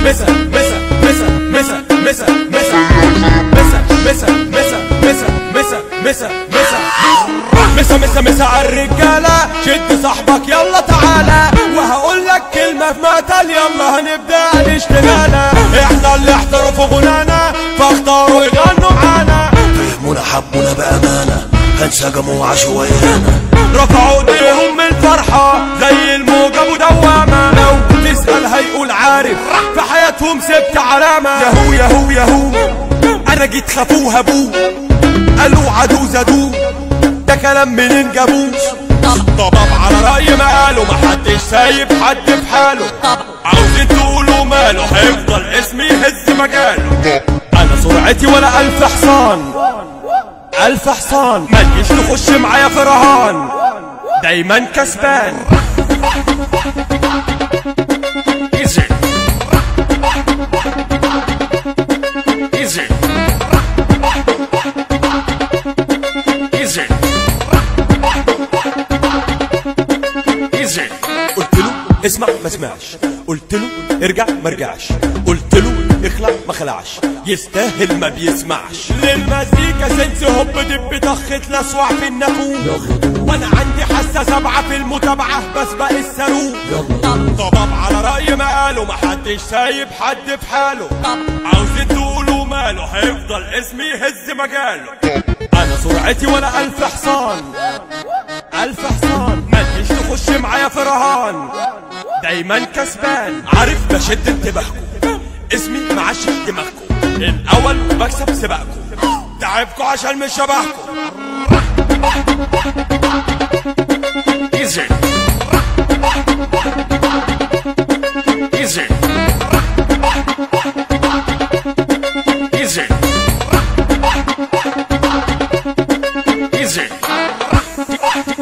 مسا مسا مسا مسا مسا مسا مسا مسا مسا مسا مسا مسا مسا مسا مسا على الرجالة شد صاحبك يلا تعالى وهقول لك كلمة في مقتل يلا هنبدأ الاشتغالة احنا اللي احترفوا غنانا فاختاروا يغنوا معانا فهمونا حبونا بأمانة هنسجموا عشوائيانا رفعوا ايديهم من الفرحة زي الموجة مدوامة لو تسأل هيقول عارف في حياتهم سبت علامة يهو يهو يهو انا جيت خافوه هبوه قالوا عدو زادوه ده كلام منين جابوه طباب على رأي ما قالوا محدش سايب حد في حاله عاوزين تقولوا ماله هيفضل اسمي يهز مجاله انا سرعتي ولا الف حصان ألف حصان ما تجيش تخش معايا في رهان دايما كسبان ايزي ايزي ايزي ايزي قلت له اسمع ما سمعش قلت له ارجع ما رجعش قلت له اخلع ما خلعش يستاهل ما بيسمعش للمزيكا سنس هوب دب ضخت لسوع في النافوخ وانا عندي حاسه سبعه في المتابعه بسبق الصاروخ طباب على رأي ما قالوا محدش سايب حد في حاله عاوزين تقولوا ماله هيفضل اسمي يهز مجاله انا سرعتي ولا الف حصان الف حصان ما تجيش تخش معايا في رهان دايما كسبان عارف بشد انتباهكم اسمي معاش دماغكم الاول بكسب سباقكم تعبكم عشان مش شبهكم ايزي ايزي ايزي ايزي